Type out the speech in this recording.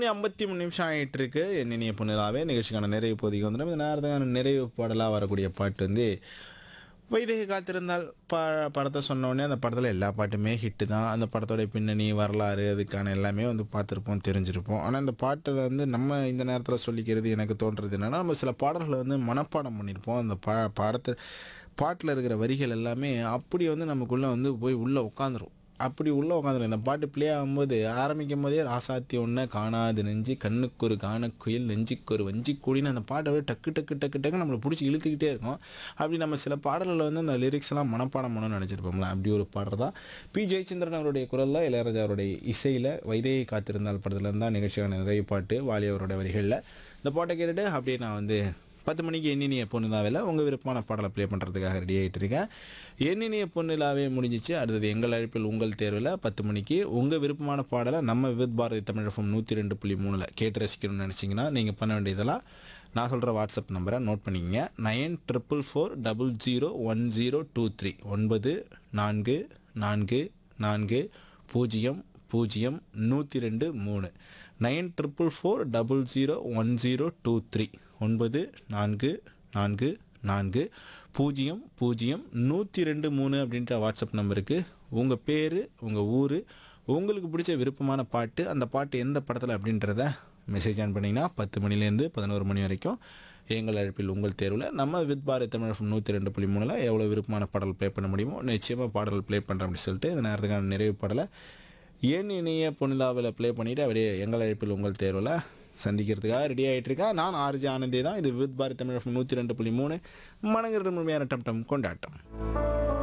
மணி ஐம்பத்தி மூணு நிமிஷம் ஆகிட்டு இருக்கு என்னென்னிய பொண்ணுலாவே நிகழ்ச்சிக்கான நிறைவு பகுதிக்கு வந்துடும் இந்த நேரத்துக்கான நிறைவு பாடலாக வரக்கூடிய பாட்டு வந்து வைதேகி காத்திருந்தால் ப படத்தை சொன்ன உடனே அந்த படத்தில் எல்லா பாட்டுமே ஹிட்டு தான் அந்த படத்தோடைய பின்னணி வரலாறு அதுக்கான எல்லாமே வந்து பார்த்துருப்போம் தெரிஞ்சிருப்போம் ஆனால் இந்த பாட்டில் வந்து நம்ம இந்த நேரத்தில் சொல்லிக்கிறது எனக்கு தோன்றது என்னென்னா நம்ம சில பாடல்களை வந்து மனப்பாடம் பண்ணியிருப்போம் அந்த பா பாடத்தை பாட்டில் இருக்கிற வரிகள் எல்லாமே அப்படி வந்து நமக்குள்ளே வந்து போய் உள்ளே உட்காந்துரும் அப்படி உள்ளே உட்காந்துரும் இந்த பாட்டு ப்ளே ஆகும்போது ஆரம்பிக்கும் போதே ராசாத்தி ஒன்றை காணாது நெஞ்சு கண்ணுக்கு ஒரு காணக்குயில் நெஞ்சுக்கு ஒரு வஞ்சி கூடின்னு அந்த பாட்டை அப்படியே டக்கு டக்கு டக்கு டக்கு நம்மளை பிடிச்சி இழுத்துக்கிட்டே இருக்கும் அப்படி நம்ம சில பாடல்களில் வந்து அந்த லிரிக்ஸ் எல்லாம் மனப்பாடம் பண்ணணும்னு நினச்சிருப்போம்ல அப்படி ஒரு பாடல் தான் பி ஜெயச்சந்திரன் அவருடைய குரலில் இளையராஜா அவருடைய இசையில் வைதேகி காத்திருந்தால் படத்துலேருந்து தான் நிகழ்ச்சியான நிறைய பாட்டு வாலி அவருடைய வரிகளில் இந்த பாட்டை கேட்டுட்டு அப்படியே நான் வந்து பத்து மணிக்கு எண்ணினிய பொண்ணுலாவில் உங்கள் விருப்பமான பாடலை ப்ளே பண்ணுறதுக்காக ரெடி ஆகிட்டு இருக்கேன் எண்ணினிய பொண்ணுலாவே முடிஞ்சிச்சு அடுத்தது எங்கள் அழைப்பில் உங்கள் தேர்வில் பத்து மணிக்கு உங்கள் விருப்பமான பாடலை நம்ம வித் பாரதி தமிழகம் நூற்றி ரெண்டு புள்ளி மூணில் கேட்டு ரசிக்கணும்னு நினச்சிங்கன்னா நீங்கள் பண்ண வேண்டியதெல்லாம் நான் சொல்கிற வாட்ஸ்அப் நம்பரை நோட் பண்ணிக்கங்க nine triple four double zero one zero two three ஒன்பது நான்கு நான்கு நான்கு பூஜ்ஜியம் பூஜ்ஜியம் நூற்றி ரெண்டு மூணு nine triple four double zero one zero two three ஒன்பது நான்கு நான்கு நான்கு பூஜ்ஜியம் பூஜ்ஜியம் நூற்றி ரெண்டு மூணு அப்படின்ற வாட்ஸ்அப் நம்பருக்கு உங்கள் பேர் உங்கள் ஊர் உங்களுக்கு பிடிச்ச விருப்பமான பாட்டு அந்த பாட்டு எந்த படத்தில் அப்படின்றத மெசேஜ் ஆன் பண்ணிங்கன்னா பத்து மணிலேருந்து பதினோரு மணி வரைக்கும் எங்கள் அழைப்பில் உங்கள் தேர்வில் நம்ம வித் பாரத் தமிழ் நூற்றி ரெண்டு புள்ளி மூணில் எவ்வளோ விருப்பமான பாடல் ப்ளே பண்ண முடியுமோ நிச்சயமாக பாடல் ப்ளே பண்ணுறேன் அப்படின்னு சொல்லிட்டு இந்த நேரத்துக்கான நிறைவு பாடலை ஏன் இணைய பொன்னிலாவில் ப்ளே பண்ணிவிட்டு அப்படியே எங்கள் அழைப்பில் உங்கள் தேர்வில் சந்திக்கிறதுக்காக ரெடி ஆகிட்டு இருக்கேன் நான் ஆர்ஜி ஆனந்தே தான் இது வித் பாரத் தமிழ் நூற்றி ரெண்டு புள்ளி மூணு மனங்கிற முழுமையான டம் டம் கொண்டாட்டம்